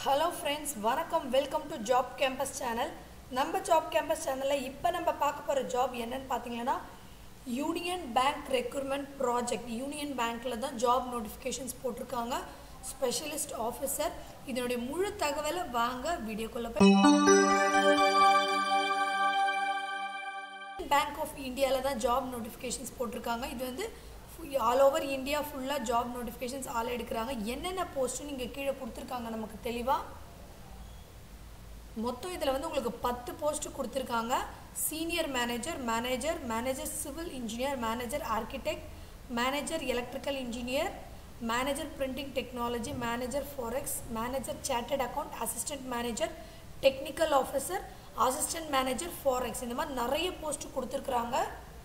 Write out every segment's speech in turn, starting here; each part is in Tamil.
ஹலோ ஃப்ரெண்ட்ஸ் வணக்கம் welcome to job campus channel நம்ம ஜாப் கேம்பஸ் சேனலில் இப்போ நம்ம பார்க்க போகிற ஜாப் என்னன்னு பார்த்தீங்கன்னா யூனியன் பேங்க் ரெக்ரூட்மெண்ட் ப்ராஜெக்ட் யூனியன் பேங்க்கில் தான் ஜாப் நோட்டிஃபிகேஷன்ஸ் போட்டிருக்காங்க ஸ்பெஷலிஸ்ட் ஆஃபீஸர் இதனுடைய முழு தகவலை வாங்க வீடியோக்குள்ளே போய் பேங்க் ஆஃப் இந்தியாவில் தான் ஜாப் நோட்டிஃபிகேஷன்ஸ் போட்டிருக்காங்க இது வந்து ஆல் ஓவர் இந்தியா ஃபுல்லாக ஜாப் நோட்டிஃபிகேஷன்ஸ் ஆள் எடுக்கிறாங்க என்னென்ன போஸ்ட்டு நீங்கள் கீழே கொடுத்துருக்காங்க நமக்கு தெளிவாக மொத்தம் இதில் வந்து உங்களுக்கு பத்து போஸ்ட்டு கொடுத்துருக்காங்க senior manager manager manager civil engineer manager architect manager electrical engineer manager printing technology manager forex manager chartered account assistant manager technical officer assistant manager forex இந்த மாதிரி நிறைய போஸ்ட்டு கொடுத்துருக்குறாங்க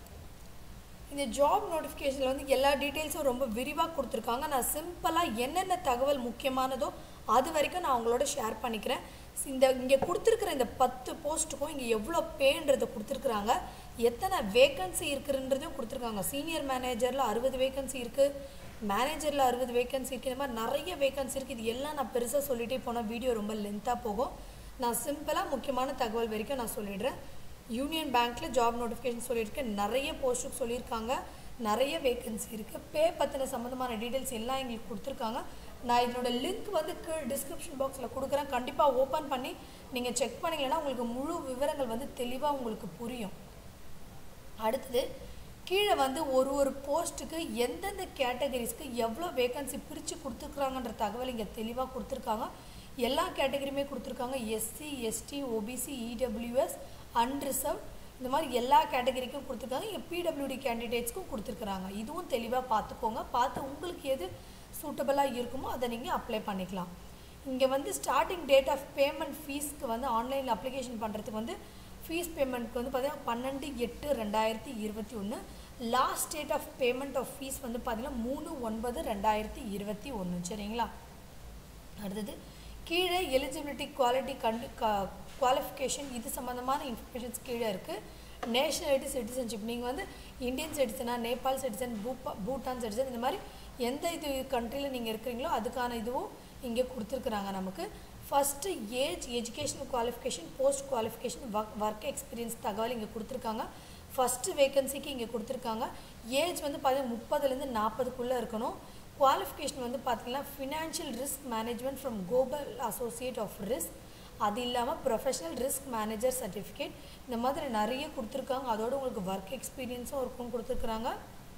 இந்த ஜாப் நோட்டிஃபிகேஷனில் வந்து எல்லா டீட்டெயில்ஸும் ரொம்ப விரிவாக கொடுத்துருக்காங்க நான் சிம்பிளாக என்னென்ன தகவல் முக்கியமானதோ அது வரைக்கும் நான் உங்களோட ஷேர் பண்ணிக்கிறேன் இந்த இங்கே கொடுத்துருக்குற இந்த பத்து போஸ்ட்டுக்கும் இங்கே எவ்வளோ பேன்றதை கொடுத்துருக்குறாங்க எத்தனை வேக்கன்சி இருக்குன்றதையும் கொடுத்துருக்காங்க சீனியர் மேனேஜரில் அறுபது வேக்கன்சி இருக்குது மேனேஜரில் அறுபது வேக்கன்சி இருக்குது இந்த மாதிரி நிறைய வேக்கன்சி இருக்குது இது எல்லாம் நான் பெருசாக சொல்லிகிட்டே போனால் வீடியோ ரொம்ப லென்த்தாக போகும் நான் சிம்பிளாக முக்கியமான தகவல் வரைக்கும் நான் சொல்லிடுறேன் யூனியன் பேங்க்கில் ஜாப் நோட்டிஃபிகேஷன் சொல்லியிருக்கேன் நிறைய போஸ்ட்டுக்கு சொல்லியிருக்காங்க நிறைய வேகன்சி இருக்குது பே பற்றின சம்மந்தமான டீட்டெயில்ஸ் எல்லாம் எங்களுக்கு கொடுத்துருக்காங்க நான் இதனோட லிங்க் வந்து கீழே டிஸ்கிரிப்ஷன் பாக்ஸில் கொடுக்குறேன் கண்டிப்பாக ஓப்பன் பண்ணி நீங்கள் செக் பண்ணிங்கன்னா உங்களுக்கு முழு விவரங்கள் வந்து தெளிவாக உங்களுக்கு புரியும் அடுத்தது கீழே வந்து ஒரு ஒரு போஸ்ட்டுக்கு எந்தெந்த கேட்டகரிஸ்க்கு எவ்வளோ வேகன்சி பிரித்து கொடுத்துருக்குறாங்கன்ற தகவல் இங்கே தெளிவாக கொடுத்துருக்காங்க எல்லா கேட்டகரியுமே கொடுத்துருக்காங்க SC ST OBC EWS unreserved இந்த மாதிரி எல்லா கேட்டகரிக்கும் கொடுத்துருக்காங்க இங்கே பிடபிள்யூடி கேண்டிடேட்ஸ்க்கும் கொடுத்துருக்குறாங்க இதுவும் தெளிவாக பார்த்துக்கோங்க பார்த்து உங்களுக்கு எது சூட்டபுளாக இருக்குமோ அதை நீங்கள் அப்ளை பண்ணிக்கலாம் இங்கே வந்து ஸ்டார்டிங் டேட் ஆஃப் பேமெண்ட் ஃபீஸ்க்கு வந்து ஆன்லைனில் அப்ளிகேஷன் பண்ணுறதுக்கு வந்து ஃபீஸ் பேமெண்ட்க்கு வந்து பார்த்தீங்கன்னா பன்னெண்டு எட்டு ரெண்டாயிரத்தி இருபத்தி ஒன்று last date of payment of fees வந்து பார்த்தீங்கன்னா மூணு ஒன்பது ரெண்டாயிரத்தி இருபத்தி ஒன்று சரிங்களா அடுத்தது கீழே எலிஜிபிலிட்டி குவாலிட்டி கண்டு குவாலிஃபிகேஷன் இது சம்மந்தமான இன்ஃபர்மேஷன்ஸ் கீழே இருக்குது நேஷனாலிட்டி சிட்டிசன்ஷிப் நீங்கள் வந்து இந்தியன் சிட்டிசனா நேபாள் சிட்டிசன் பூப்பா பூட்டான் சிட்டிசன் இந்த மாதிரி எந்த இது கண்ட்ரியில் நீங்கள் இருக்கிறீங்களோ அதுக்கான இதுவும் இங்கே கொடுத்துருக்குறாங்க நமக்கு first age educational qualification post qualification work work experience தகவல் இங்கே கொடுத்துருக்காங்க ஃபஸ்ட்டு வேக்கன்சிக்கு இங்கே கொடுத்துருக்காங்க ஏஜ் வந்து பார்த்தீங்கன்னா முப்பதுலேருந்து நாற்பதுக்குள்ளே இருக்கணும் குவாலிஃபிகேஷன் வந்து பார்த்திங்கன்னா financial risk management from global associate of risk அது இல்லாமல் ப்ரொஃபஷனல் ரிஸ்க் மேனேஜர் சர்டிஃபிகேட் இந்த மாதிரி நிறைய கொடுத்துருக்காங்க அதோட உங்களுக்கு ஒர்க் எக்ஸ்பீரியன்ஸும் இருக்கும் கொடுத்துருக்குறாங்க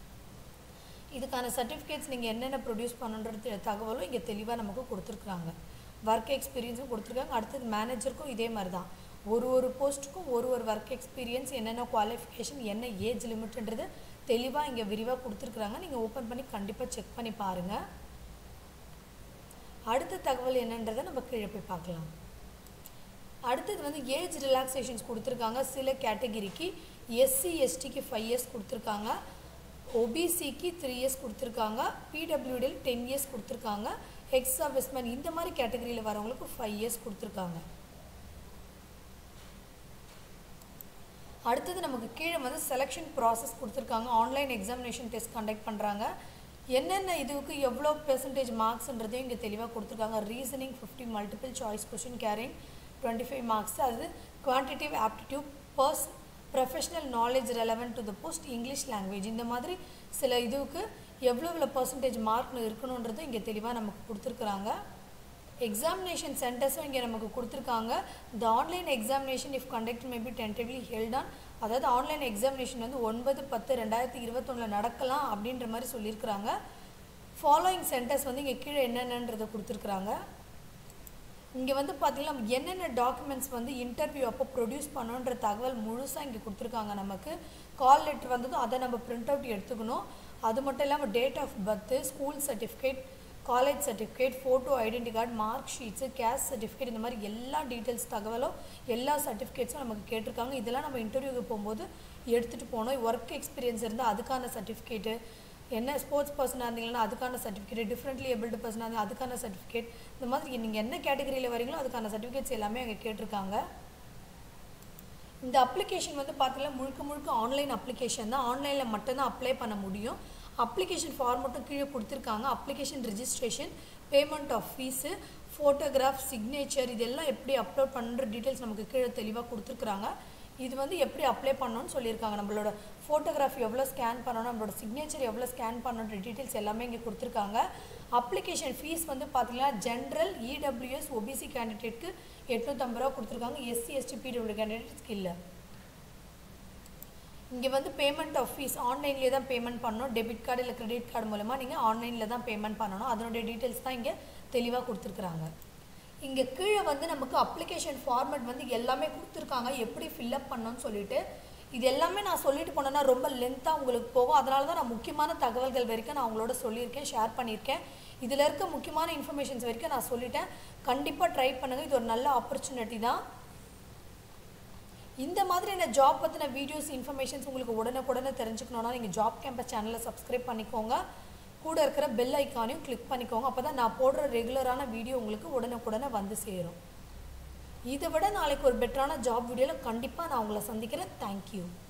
இதுக்கான சர்டிஃபிகேட்ஸ் நீங்கள் என்னென்ன ப்ரொடியூஸ் பண்ணுன்றது தகவலும் இங்கே தெளிவாக நமக்கு கொடுத்துருக்குறாங்க ஒர்க் எக்ஸ்பீரியன்ஸும் கொடுத்துருக்காங்க அடுத்தது மேனேஜருக்கும் இதே மாதிரி தான் ஒரு ஒரு போஸ்ட்டுக்கும் ஒரு ஒரு ஒர்க் எக்ஸ்பீரியன்ஸ் என்னென்ன குவாலிஃபிகேஷன் என்ன ஏஜ் லிமிட்ன்றது தெளிவாக இங்கே விரிவாக கொடுத்துருக்குறாங்க நீங்கள் ஓப்பன் பண்ணி கண்டிப்பாக செக் பண்ணி பாருங்கள் அடுத்த தகவல் என்னன்றதை நம்ம கீழே போய் பார்க்கலாம் அடுத்தது வந்து ஏஜ் ரிலாக்ஸேஷன்ஸ் கொடுத்துருக்காங்க சில கேட்டகிரிக்கு எஸ்சி எஸ்டிக்கு ஃபைவ் இயர்ஸ் கொடுத்துருக்காங்க ஒபிசிக்கு த்ரீ இயர்ஸ் கொடுத்துருக்காங்க பிடபிள்யூடியில் டென் இயர்ஸ் கொடுத்துருக்காங்க எக்ஸ் சர்வீஸ்மேன் இந்த மாதிரி கேட்டகரியில் வரவங்களுக்கு ஃபைவ் இயர்ஸ் கொடுத்துருக்காங்க அடுத்தது நமக்கு கீழே வந்து செலெக்ஷன் ப்ராசஸ் கொடுத்துருக்காங்க ஆன்லைன் எக்ஸாமினேஷன் டெஸ்ட் கண்டக்ட் பண்ணுறாங்க என்னென்ன இதுக்கு எவ்வளோ பெர்சன்டேஜ் மார்க்ஸ்ன்றதையும் இங்கே தெளிவாக கொடுத்துருக்காங்க reasoning fifty multiple choice question carrying twenty five marks அது குவான்டிட்டிவ் ஆப்டிடியூட் பர்ஸ் professional knowledge relevant to the post English language இந்த மாதிரி சில இதுக்கு எவ்வளோ எவ்வளோ பர்சன்டேஜ் மார்க் இருக்கணுன்றதும் இங்கே தெளிவாக நமக்கு கொடுத்துருக்குறாங்க எக்ஸாமினேஷன் சென்டர்ஸும் இங்கே நமக்கு கொடுத்துருக்காங்க the online examination if conduct maybe tentatively held on அதாவது ஆன்லைன் எக்ஸாமினேஷன் வந்து ஒன்பது பத்து ரெண்டாயிரத்தி இருபத்தொன்னில் நடக்கலாம் அப்படின்ற மாதிரி சொல்லியிருக்கிறாங்க ஃபாலோயிங் சென்டர்ஸ் வந்து இங்கே கீழே என்னென்னன்றதை கொடுத்துருக்குறாங்க இங்கே வந்து பார்த்திங்கன்னா என்னென்ன டாக்குமெண்ட்ஸ் வந்து இன்டர்வியூ அப்போ ப்ரொடியூஸ் பண்ணுன்ற தகவல் முழுசாக இங்கே கொடுத்துருக்காங்க நமக்கு கால் லெட்டர் வந்ததும் அதை நம்ம பிரிண்ட் அவுட் எடுத்துக்கணும் அது மட்டும் இல்லாமல் date of birth school certificate college certificate photo identity card mark sheets caste certificate இந்த மாதிரி எல்லா டீட்டெயில்ஸ் தகவலும் எல்லா சர்டிஃபிகேட்ஸும் நமக்கு கேட்டிருக்காங்க இதெல்லாம் நம்ம இன்டர்வியூக்கு போகும்போது எடுத்துகிட்டு போனோம் ஒர்க் எக்ஸ்பீரியன்ஸ் இருந்தால் அதுக்கான சர்டிஃபிகேட்டு என்ன ஸ்போர்ட்ஸ் பர்சனாக இருந்தீங்கன்னா அதுக்கான சர்டிஃபிகேட் டிஃப்ரெண்ட்லி ஏபிள்டு பர்சனாக இருந்தால் அதுக்கான சர்டிஃபிகேட் இந்த மாதிரி நீங்கள் என்ன கேட்டகரியில் வரீங்களோ அதுக்கான சர்டிஃபிகேட்ஸ் எல்லாமே அங்கே கேட்டிருக்காங்க இந்த அப்ளிகேஷன் வந்து பார்த்தீங்கன்னா முழுக்க முழுக்க ஆன்லைன் அப்ளிகேஷன் தான் ஆன்லைனில் மட்டும்தான் அப்ளை பண்ண முடியும் அப்ளிகேஷன் ஃபார்ம் மட்டும் கீழே கொடுத்துருக்காங்க application registration payment of fees photograph signature இதெல்லாம் எப்படி அப்லோட் பண்ணுற டீட்டெயில்ஸ் நமக்கு கீழே தெளிவாக கொடுத்துருக்குறாங்க இது வந்து எப்படி அப்ளை பண்ணணும்னு சொல்லியிருக்காங்க நம்மளோட ஃபோட்டோகிராஃப் எவ்வளோ ஸ்கேன் பண்ணணும் நம்மளோட சிக்னேச்சர் எவ்வளோ ஸ்கேன் பண்ணணுன்ற டீட்டெயில்ஸ் எல்லாமே இங்கே கொடுத்துருக்காங்க அப்ளிகேஷன் ஃபீஸ் வந்து பார்த்தீங்கன்னா ஜென்ரல் இடபிள்யூஎஸ் ஒபிசி கேண்டிடேட்க்கு எட்நூற்றம்பது ரூபா கொடுத்துருக்காங்க எஸ்சி எஸ்டி பிடபிள்யூ கேண்டிடேட்ஸ்க்கு இல்லை இங்கே வந்து பேமெண்ட் ஆஃப் ஃபீஸ் ஆன்லைன்லேயே தான் பேமெண்ட் பண்ணணும் டெபிட் கார்டு இல்லை கிரெடிட் கார்டு மூலமாக நீங்கள் ஆன்லைனில் தான் பேமெண்ட் பண்ணணும் அதனுடைய டீட்டெயில்ஸ் தான் இங்கே தெளிவாக கொடுத்துருக்குறாங்க இங்கே கீழே வந்து நமக்கு அப்ளிகேஷன் ஃபார்மேட் வந்து எல்லாமே கொடுத்துருக்காங்க எப்படி ஃபில்அப் பண்ணணும்னு சொல்லிட்டு இது எல்லாமே நான் சொல்லிட்டு போனேன்னா ரொம்ப லென்த்தாக உங்களுக்கு போகும் அதனால தான் நான் முக்கியமான தகவல்கள் வரைக்கும் நான் உங்களோட சொல்லியிருக்கேன் ஷேர் பண்ணியிருக்கேன் இதில் இருக்க முக்கியமான இன்ஃபர்மேஷன்ஸ் வரைக்கும் நான் சொல்லிட்டேன் கண்டிப்பாக ட்ரை பண்ணுங்கள் இது ஒரு நல்ல ஆப்பர்ச்சுனிட்டி தான் இந்த மாதிரியான ஜாப் பற்றின வீடியோஸ் இன்ஃபர்மேஷன்ஸ் உங்களுக்கு உடனுக்குடனே தெரிஞ்சுக்கணுன்னா நீங்கள் ஜாப் கேம்பஸ் சேனலை சப்ஸ்கிரைப் பண்ணிக்கோங்க கூட இருக்கிற பெல் ஐக்கானையும் கிளிக் பண்ணிக்கோங்க அப்போ தான் நான் போடுற ரெகுலரான வீடியோ உங்களுக்கு உடனுக்குடனே வந்து சேரும் இதை விட நாளைக்கு ஒரு பெட்டரான ஜாப் வீடியோவில் கண்டிப்பாக நான் உங்களை சந்திக்கிறேன் தேங்க்யூ